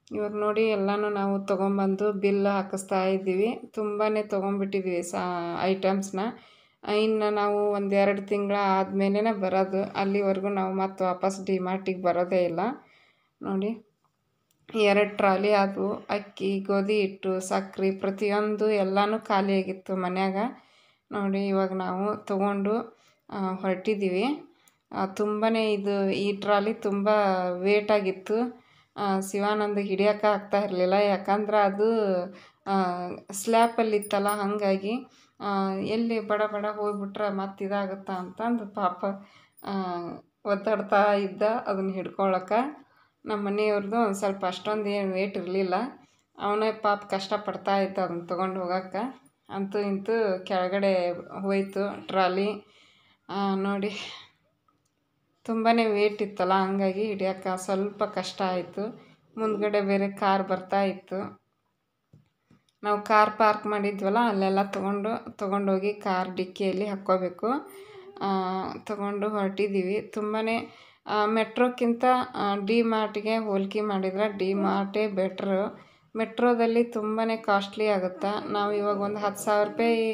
Speaker 1: ಇವಾಗ ನೋಡಿ ಎಲ್ಲನೂ ನಾವು ತೊಗೊಂಬಂದು ಬಿಲ್ ಹಾಕಿಸ್ತಾ ಇದ್ದೀವಿ ತುಂಬಾ ತೊಗೊಂಬಿಟ್ಟಿದ್ವಿ ಸಾ ಐಟಮ್ಸ್ನ ಇನ್ನು ನಾವು ಒಂದೆರಡು ತಿಂಗಳ ಆದಮೇಲೆ ಬರೋದು ಅಲ್ಲಿವರೆಗೂ ನಾವು ಮತ್ತೆ ವಾಪಸ್ ಡಿಮಾರ್ಟಿಗೆ ಬರೋದೇ ಇಲ್ಲ ನೋಡಿ ಎರಡು ಟ್ರಾಲಿ ಆದವು ಅಕ್ಕಿ ಗೋಧಿ ಹಿಟ್ಟು ಸಕ್ರೆ ಪ್ರತಿಯೊಂದು ಎಲ್ಲನೂ ಖಾಲಿಯಾಗಿತ್ತು ಮನ್ಯಾಗ ನೋಡಿ ಇವಾಗ ನಾವು ತಗೊಂಡು ಆ, ಹೊರಟಿದ್ದೀವಿ ತುಂಬಾ ಇದು ಈ ಟ್ರಾಲಿ ತುಂಬ ವೇಟ್ ಆಗಿತ್ತು ಆ, ಶಿವಾನಂದ ಹಿಡಿಯೋಕೆ ಆಗ್ತಾ ಇರಲಿಲ್ಲ ಯಾಕಂದ್ರೆ ಅದು ಸ್ಲ್ಯಾಪಲ್ಲಿ ಇತ್ತಲ್ಲ ಹಾಗಾಗಿ ಆ, ಎಲ್ಲಿ ಬಡ ಬಡ ಹೋಗ್ಬಿಟ್ರೆ ಮತ್ತೆ ಇದಾಗುತ್ತಾ ಅಂತಂದು ಪಾಪ ಆ, ಒದ್ದಾಡ್ತಾ ಇದ್ದ ಅದನ್ನ ಹಿಡ್ಕೊಳಕ್ಕೆ ನಮ್ಮ ಮನೆಯವ್ರದ್ದು ಒಂದು ಸ್ವಲ್ಪ ಅಷ್ಟೊಂದು ಏನು ವೇಟ್ ಇರಲಿಲ್ಲ ಅವನೇ ಪಾಪ ಕಷ್ಟಪಡ್ತಾ ಇದ್ದ ಅದನ್ನ ತೊಗೊಂಡು ಹೋಗಕ್ಕೆ ಅಂತೂ ಇಂತೂ ಕೆಳಗಡೆ ಹೋಯ್ತು ಟ್ರಾಲಿ ಆ, ನೋಡಿ ತುಂಬಾ ವೇಟ್ ಇತ್ತಲ್ಲ ಹಂಗಾಗಿ ಹಿಡಿಯೋಕೆ ಸ್ವಲ್ಪ ಕಷ್ಟ ಆಯಿತು ಮುಂದ್ಗಡೆ ಬೇರೆ ಕಾರ್ ಬರ್ತಾ ಇತ್ತು ನಾವು ಕಾರ್ ಪಾರ್ಕ್ ಮಾಡಿದ್ವಲ್ಲ ಅಲ್ಲೆಲ್ಲ ತೊಗೊಂಡು ತೊಗೊಂಡೋಗಿ ಕಾರ್ ಡಿಕ್ಕಿಯಲ್ಲಿ ಹಾಕ್ಕೋಬೇಕು ಆ, ತೊಗೊಂಡು ಹೊರಟಿದ್ದೀವಿ ತುಂಬಾ ಮೆಟ್ರೋಕ್ಕಿಂತ ಡಿ ಮಾರ್ಟ್ಗೆ ಹೋಲಿಕೆ ಮಾಡಿದ್ರೆ ಡಿ ಮಾರ್ಟೇ ಬೆಟ್ರು ಮೆಟ್ರೋದಲ್ಲಿ ತುಂಬಾ ಕಾಸ್ಟ್ಲಿ ಆಗುತ್ತೆ ನಾವು ಇವಾಗ ಒಂದು ಹತ್ತು ಸಾವಿರ ರೂಪಾಯಿ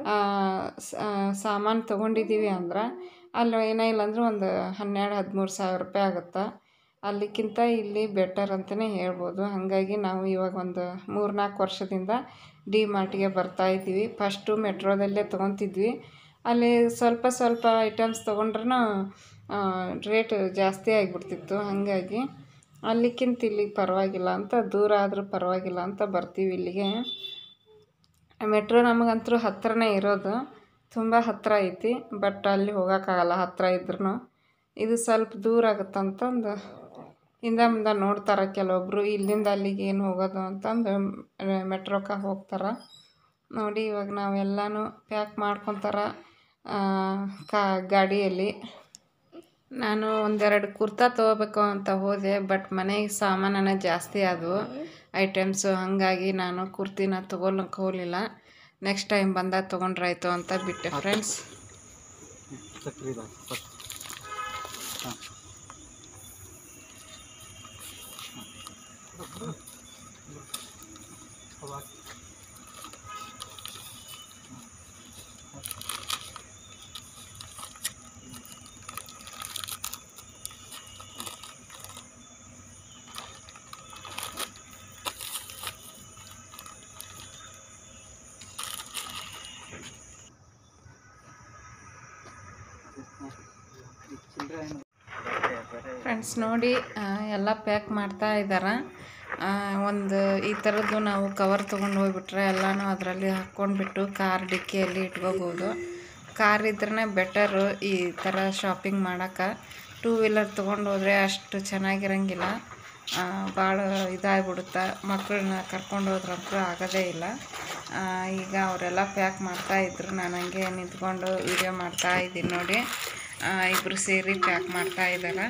Speaker 1: ಸಾಮಾನು ತೊಗೊಂಡಿದ್ದೀವಿ ಅಂದ್ರೆ ಅಲ್ಲಿ ಏನೋ ಇಲ್ಲಾಂದ್ರೆ ಒಂದು ಹನ್ನೆರಡು ಹದಿಮೂರು ಸಾವಿರ ರೂಪಾಯಿ ಆಗುತ್ತೆ ಅಲ್ಲಿಕ್ಕಿಂತ ಇಲ್ಲಿ ಬೆಟರ್ ಅಂತಲೇ ಹೇಳ್ಬೋದು ಹಾಗಾಗಿ ನಾವು ಇವಾಗ ಒಂದು ಮೂರು ನಾಲ್ಕು ವರ್ಷದಿಂದ ಡಿ ಮಾರ್ಟಿಗೆ ಬರ್ತಾ ಇದ್ದೀವಿ ಫಸ್ಟು ಮೆಟ್ರೋದಲ್ಲೇ ತೊಗೊತಿದ್ವಿ ಅಲ್ಲಿ ಸ್ವಲ್ಪ ಸ್ವಲ್ಪ ಐಟಮ್ಸ್ ತೊಗೊಂಡ್ರೂ ರೇಟ್ ಜಾಸ್ತಿ ಆಗಿಬಿಡ್ತಿತ್ತು ಹಾಗಾಗಿ ಅಲ್ಲಿಕ್ಕಿಂತ ಇಲ್ಲಿಗೆ ಪರವಾಗಿಲ್ಲ ಅಂತ ದೂರ ಆದರೂ ಪರವಾಗಿಲ್ಲ ಅಂತ ಬರ್ತೀವಿ ಇಲ್ಲಿಗೆ ಮೆಟ್ರೋ ನಮಗಂತೂ ಹತ್ರನೇ ಇರೋದು ತುಂಬ ಹತ್ತಿರ ಐತಿ ಬಟ್ ಅಲ್ಲಿ ಹೋಗೋಕ್ಕಾಗಲ್ಲ ಹತ್ತಿರ ಇದ್ರೂ ಇದು ಸ್ವಲ್ಪ ದೂರ ಆಗುತ್ತಂತಂದು ಹಿಂದೆ ಮುಂದೆ ನೋಡ್ತಾರೆ ಕೆಲವೊಬ್ಬರು ಇಲ್ಲಿಂದ ಅಲ್ಲಿಗೆ ಏನು ಹೋಗೋದು ಅಂತಂದು ಮೆಟ್ರೋಕ್ಕೆ ಹೋಗ್ತಾರೆ ನೋಡಿ ಇವಾಗ ನಾವೆಲ್ಲನೂ ಪ್ಯಾಕ್ ಮಾಡ್ಕೊತಾರ ಕಾ ಗಾಡಿಯಲ್ಲಿ ನಾನು ಒಂದೆರಡು ಕುರ್ತಾ ತೊಗೋಬೇಕು ಅಂತ ಹೋದೆ ಬಟ್ ಮನೆಗೆ ಸಾಮಾನ ಜಾಸ್ತಿ ಆದವು ಐಟಮ್ಸು ಹಾಗಾಗಿ ನಾನು ಕುರ್ತಿನ ತೊಗೊಳಕ್ಕೆ ಹೋಗಲಿಲ್ಲ ನೆಕ್ಸ್ಟ್ ಟೈಮ್ ಬಂದಾಗ ತೊಗೊಂಡ್ರಾಯ್ತು ಅಂತ ಬಿಟ್ಟೆ ಫ್ರೆಂಡ್ಸ್ ಫ್ರೆಂಡ್ಸ್ ನೋಡಿ ಆ, ಎಲ್ಲ ಪ್ಯಾಕ್ ಮಾಡ್ತಾ ಇದ್ದಾರೆ ಒಂದು ಈ ಥರದ್ದು ನಾವು ಕವರ್ ತೊಗೊಂಡು ಹೋಗ್ಬಿಟ್ರೆ ಎಲ್ಲನೂ ಅದರಲ್ಲಿ ಹಾಕ್ಕೊಂಡ್ಬಿಟ್ಟು ಕಾರ್ ಡಿಕ್ಕಿಯಲ್ಲಿ ಇಟ್ಕೋಬೋದು ಕಾರ್ ಇದ್ರೇ ಬೆಟರು ಈ ಥರ ಶಾಪಿಂಗ್ ಮಾಡೋಕೆ ಟೂ ವೀಲರ್ ತೊಗೊಂಡು ಹೋದರೆ ಅಷ್ಟು ಚೆನ್ನಾಗಿರಂಗಿಲ್ಲ ಭಾಳ ಇದಾಗ್ಬಿಡುತ್ತೆ ಮಕ್ಕಳನ್ನ ಕರ್ಕೊಂಡು ಹೋದ್ರಂತೂ ಆಗೋದೇ ಇಲ್ಲ ಆ, ಈಗ ಅವರೆಲ್ಲ ಪ್ಯಾಕ್ ಮಾಡ್ತಾ ಇದ್ರು ನಾನು ಹಂಗೆ ನಿಂತ್ಕೊಂಡು ವಿಡಿಯೋ ಮಾಡ್ತಾ ಇದ್ದೀನಿ ನೋಡಿ ಇಬ್ಬರು ಸೇರಿ ಪ್ಯಾಕ್ ಮಾಡ್ತಾ ಇದ್ದಾರೆ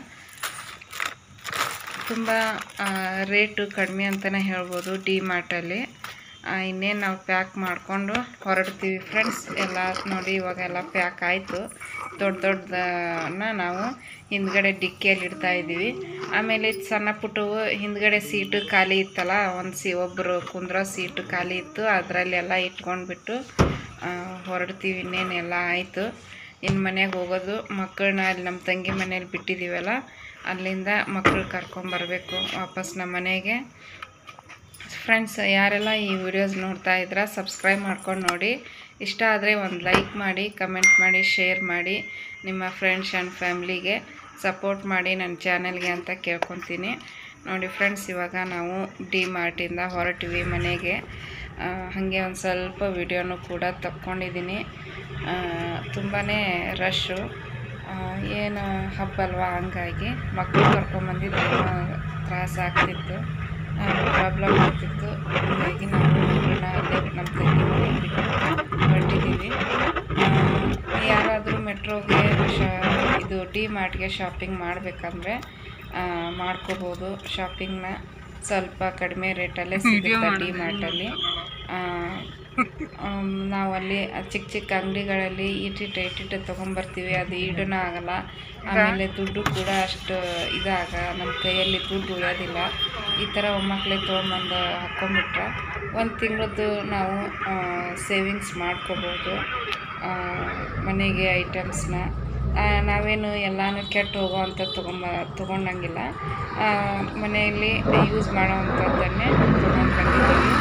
Speaker 1: ತುಂಬ ರೇಟು ಕಡಿಮೆ ಅಂತಲೇ ಹೇಳ್ಬೋದು ಡಿ ಮಾರ್ಟಲ್ಲಿ ಇನ್ನೇನು ನಾವು ಪ್ಯಾಕ್ ಮಾಡಿಕೊಂಡು ಹೊರಡ್ತೀವಿ ಫ್ರೆಂಡ್ಸ್ ಎಲ್ಲ ನೋಡಿ ಇವಾಗೆಲ್ಲ ಪ್ಯಾಕ್ ಆಯಿತು ದೊಡ್ಡ ದೊಡ್ಡದನ್ನ ನಾವು ಹಿಂದ್ಗಡೆ ಡಿಕ್ಕಿಯಲ್ಲಿ ಇಡ್ತಾ ಇದ್ದೀವಿ ಆಮೇಲೆ ಸಣ್ಣ ಪುಟ್ಟವು ಹಿಂದ್ಗಡೆ ಸೀಟು ಖಾಲಿ ಇತ್ತಲ್ಲ ಒಂದು ಸಿ ಒಬ್ಬರು ಕುಂದ್ರೋ ಸೀಟು ಖಾಲಿ ಇತ್ತು ಅದರಲ್ಲೆಲ್ಲ ಇಟ್ಕೊಂಡ್ಬಿಟ್ಟು ಆ, ಹೊರಡ್ತೀವಿ ಇನ್ನೇನೆಲ್ಲ ಆಯಿತು ಇನ್ನು ಮನೆಗೆ ಹೋಗೋದು ಮಕ್ಕಳನ್ನ ಅಲ್ಲಿ ನಮ್ಮ ತಂಗಿ ಮನೇಲಿ ಬಿಟ್ಟಿದ್ದೀವಲ್ಲ ಅಲ್ಲಿಂದ ಮಕ್ಕಳು ಕರ್ಕೊಂಬರ್ಬೇಕು ವಾಪಸ್ ನಮ್ಮ ಮನೆಗೆ ಫ್ರೆಂಡ್ಸ್ ಯಾರೆಲ್ಲ ಈ ವಿಡಿಯೋಸ್ ನೋಡ್ತಾ ಇದ್ದೀರಾ ಸಬ್ಸ್ಕ್ರೈಬ್ ಮಾಡ್ಕೊಂಡು ನೋಡಿ ಇಷ್ಟ ಆದರೆ ಒಂದು ಲೈಕ್ ಮಾಡಿ ಕಮೆಂಟ್ ಮಾಡಿ ಶೇರ್ ಮಾಡಿ ನಿಮ್ಮ ಫ್ರೆಂಡ್ಸ್ ಆ್ಯಂಡ್ ಫ್ಯಾಮ್ಲಿಗೆ ಸಪೋರ್ಟ್ ಮಾಡಿ ನನ್ನ ಚಾನೆಲ್ಗೆ ಅಂತ ಕೇಳ್ಕೊತೀನಿ ನೋಡಿ ಫ್ರೆಂಡ್ಸ್ ಇವಾಗ ನಾವು ಡಿ ಮಾರ್ಟಿಂದ ಹೊರಟಿವಿ ಮನೆಗೆ ಆ, ಹಾಗೆ ಒಂದು ಸ್ವಲ್ಪ ವಿಡಿಯೋನು ಕೂಡ ತಕ್ಕೊಂಡಿದ್ದೀನಿ ತುಂಬಾ ರಶ್ಶು ಆ, ಏನು ಹಬ್ಬ ಅಲ್ವಾ ಹಂಗಾಗಿ ಮಕ್ಕಳು ಕರ್ಕೊಂಬಂದಿದ್ದು ಏನೋ ತ್ರಾಸ ಆಗ್ತಿತ್ತು ಪ್ರಾಬ್ಲಮ್ ಆಗ್ತಿತ್ತು ಹಾಗಾಗಿ ನಾವು ಮಕ್ಕಳನ್ನ ಅಲ್ಲೇ ನಮ್ಮ ತಂಗಿ ಮನೆಗೆ ಬಿಟ್ಟು ಹೊರಟಿದ್ದೀವಿ ಆ, ಯಾರಾದರೂ ಮೆಟ್ರೋಗೆ ಶಾ ಇದು ಡಿ ಮಾರ್ಟ್ಗೆ ಶಾಪಿಂಗ್ ಮಾಡಬೇಕಂದ್ರೆ ಮಾಡ್ಕೋಬೋದು ಶಾಪಿಂಗ್ನ ಸ್ವಲ್ಪ ಕಡಿಮೆ ರೇಟಲ್ಲೇ ಸಿಗುತ್ತೆ ಡಿ ಮಾರ್ಟಲ್ಲಿ ಆಮ್, ನಾವು ಅಲ್ಲಿ ಚಿಕ್ಕ ಚಿಕ್ಕ ಅಂಗಡಿಗಳಲ್ಲಿ ಇಟ್ಟಿಟ್ಟು ಇಟ್ಟಿಟ್ಟು ತೊಗೊಂಬರ್ತೀವಿ ಅದು ಈಡೂ ಆಗಲ್ಲ ಆಮೇಲೆ ದುಡ್ಡು ಕೂಡ ಅಷ್ಟು ಇದಾಗ ನಮ್ಮ ಕೈಯಲ್ಲಿ ದುಡ್ಡು ಉಳಿಯೋದಿಲ್ಲ ಈ ಥರ ಒಮ್ಮಕ್ಕಳೇ ತೊಗೊಂಬಂದು ಹಾಕ್ಕೊಂಬಿಟ್ರೆ ಒಂದು ತಿಂಗಳದ್ದು ನಾವು ಸೇವಿಂಗ್ಸ್ ಮಾಡ್ಕೋಬೋದು ಆ, ಮನೆಗೆ ಐಟಮ್ಸ್ನ ಆ, ನಾವೇನು ಎಲ್ಲನೂ ಕೆಟ್ಟು ಹೋಗೋ ಅಂಥ ತೊಗೊಂಬ ತೊಗೊಂಡಂಗಿಲ್ಲ ಆ, ಮನೆಯಲ್ಲಿ ಯೂಸ್ ಮಾಡೋ ಅಂಥದ್ದನ್ನೇ ತೊಗೊಂಡು ಬಂದಿದ್ದೀವಿ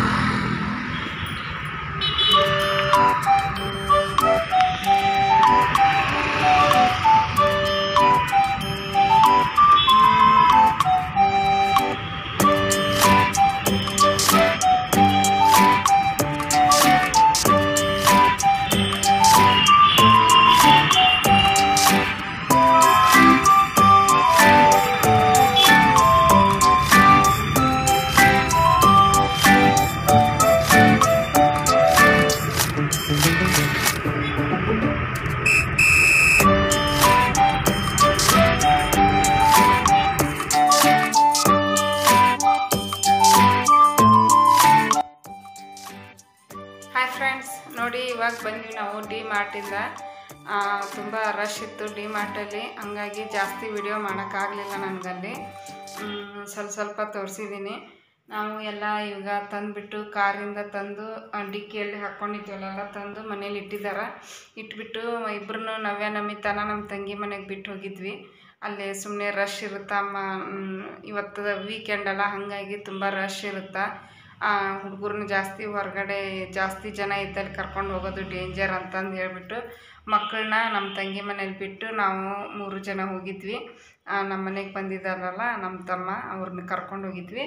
Speaker 1: ಹಾಯ್ ಫ್ರೆಂಡ್ಸ್ ನೋಡಿ ಇವಾಗ ಬಂದ್ವಿ ನಾವು ಡಿ ಮಾರ್ಟಿಂದ ತುಂಬ ರಶ್ ಇತ್ತು ಡಿ ಮಾರ್ಟಲ್ಲಿ ಹಂಗಾಗಿ ಜಾಸ್ತಿ ವಿಡಿಯೋ ಮಾಡೋಕ್ಕಾಗಲಿಲ್ಲ ನನಗಲ್ಲಿ ಮ್, ಸ್ವಲ್ಪ ಸ್ವಲ್ಪ ತೋರಿಸಿದ್ದೀನಿ ನಾವು ಎಲ್ಲ ಇವಾಗ ತಂದುಬಿಟ್ಟು ಕಾರಿಂದ ತಂದು ಆ, ಡಿಕ್ಕಿಯಲ್ಲಿ ಹಾಕ್ಕೊಂಡಿದ್ವಲ್ಲ ತಂದು ಮನೇಲಿ ಇಟ್ಟಿದ್ದಾರೆ ಇಟ್ಬಿಟ್ಟು ಇಬ್ಬರೂ ನವ್ಯ ನಮಿತಾನ ನಮ್ಮ ತಂಗಿ ಮನೆಗೆ ಬಿಟ್ಟು ಹೋಗಿದ್ವಿ ಅಲ್ಲಿ ಸುಮ್ಮನೆ ರಶ್ ಇರುತ್ತಾ ಮ ಮ್, ಇವತ್ತು ವೀಕೆಂಡ್ ಅಲ್ಲ ಹಾಗಾಗಿ ತುಂಬ ರಶ್ ಇರುತ್ತಾ ಹುಡುಗರನ್ನ ಜಾಸ್ತಿ ಹೊರಗಡೆ ಜಾಸ್ತಿ ಜನ ಇದ್ದಲ್ಲಿ ಕರ್ಕೊಂಡು ಹೋಗೋದು ಡೇಂಜರ್ ಅಂತಂದು ಹೇಳ್ಬಿಟ್ಟು ಮಕ್ಕಳನ್ನ ನಮ್ಮ ತಂಗಿ ಮನೇಲಿ ಬಿಟ್ಟು ನಾವು ಮೂರು ಜನ ಹೋಗಿದ್ವಿ ನಮ್ಮ ಮನೆಗೆ ಬಂದಿದ್ದಾರಲ್ಲ ನಮ್ಮ ತಮ್ಮ ಅವ್ರನ್ನ ಕರ್ಕೊಂಡು ಹೋಗಿದ್ವಿ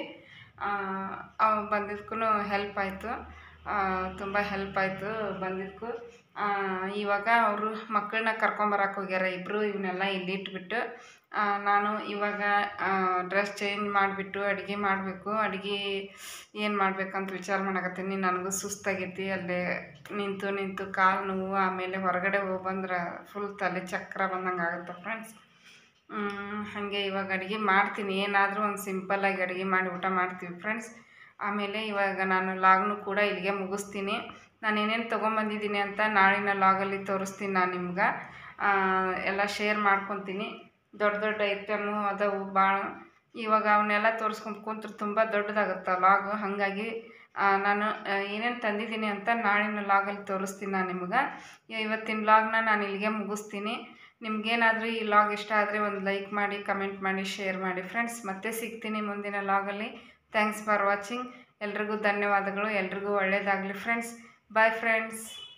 Speaker 1: ಅವ್ರು ಬಂದಿದ್ದಕ್ಕೂ ಹೆಲ್ಪ್ ಆಯಿತು ತುಂಬ ಹೆಲ್ಪ್ ಆಯಿತು ಬಂದಿದ್ದಕ್ಕೂ ಆ, ಇವಾಗ ಅವರು ಮಕ್ಕಳನ್ನ ಕರ್ಕೊಂಬರಕ್ಕೆ ಹೋಗ್ಯಾರ ಇಬ್ಬರು ಇವನ್ನೆಲ್ಲ ಇಲ್ಲಿ ಇಟ್ಬಿಟ್ಟು ಆ, ನಾನು ಇವಾಗ ಡ್ರೆಸ್ ಚೇಂಜ್ ಮಾಡಿಬಿಟ್ಟು ಅಡುಗೆ ಮಾಡಬೇಕು ಅಡುಗೆ ಏನು ಮಾಡ್ಬೇಕಂತ ವಿಚಾರ ಮಾಡಕತ್ತೀನಿ ನನಗೂ ಸುಸ್ತಾಗೈತಿ ಅಲ್ಲೇ ನಿಂತು ನಿಂತು ಕಾಲು ನೋವು ಆಮೇಲೆ ಹೊರಗಡೆ ಹೋಗಿ ಬಂದ್ರೆ ಫುಲ್ ತಲೆ ಚಕ್ರ ಬಂದಂಗೆ ಆಗುತ್ತೆ ಫ್ರೆಂಡ್ಸ್ ಹಾಗೆ ಇವಾಗ ಅಡುಗೆ ಮಾಡ್ತೀನಿ ಏನಾದರೂ ಒಂದು ಸಿಂಪಲ್ಲಾಗಿ ಅಡುಗೆ ಮಾಡಿ ಊಟ ಮಾಡ್ತೀವಿ ಫ್ರೆಂಡ್ಸ್ ಆಮೇಲೆ ಇವಾಗ ನಾನು ಲಾಗ್ನು ಕೂಡ ಇಲ್ಲಿಗೆ ಮುಗಿಸ್ತೀನಿ ನಾನು ಏನೇನು ತೊಗೊಂಬಂದಿದ್ದೀನಿ ಅಂತ ನಾಳಿನ ಲಾಗಲ್ಲಿ ತೋರಿಸ್ತೀನಿ ನಾನು ನಿಮ್ಗೆ ಎಲ್ಲ ಶೇರ್ ಮಾಡ್ಕೊತೀನಿ ದೊಡ್ಡ ದೊಡ್ಡ ಐಟಮು ಅದಾವು ಭಾಳ ಇವಾಗ ಅವನ್ನೆಲ್ಲ ತೋರಿಸ್ಕೊಂಡು ಕುಂತ್ರೆ ತುಂಬ ದೊಡ್ಡದಾಗುತ್ತೆ ಲಾಗು ಹಾಗಾಗಿ ಆ, ನಾನು ಏನೇನು ತಂದಿದ್ದೀನಿ ಅಂತ ನಾಳಿನ ಲಾಗಲ್ಲಿ ತೋರಿಸ್ತೀನಿ ನಾನು ನಿಮ್ಗೆ ಇವತ್ತಿನ ಲಾಗ್ನ ನಾನು ಇಲ್ಲಿಗೆ ಮುಗಿಸ್ತೀನಿ ನಿಮ್ಗೇನಾದರೂ ಈ ಲಾಗ್ ಇಷ್ಟ ಆದರೆ ಒಂದು ಲೈಕ್ ಮಾಡಿ ಕಮೆಂಟ್ ಮಾಡಿ ಶೇರ್ ಮಾಡಿ ಫ್ರೆಂಡ್ಸ್ ಮತ್ತೆ ಸಿಗ್ತೀನಿ ಮುಂದಿನ ಲಾಗಲ್ಲಿ ಥ್ಯಾಂಕ್ಸ್ ಫಾರ್ ವಾಚಿಂಗ್ ಎಲ್ರಿಗೂ ಧನ್ಯವಾದಗಳು ಎಲ್ರಿಗೂ ಒಳ್ಳೆಯದಾಗಲಿ ಫ್ರೆಂಡ್ಸ್ ಬಾಯ್ ಫ್ರೆಂಡ್ಸ್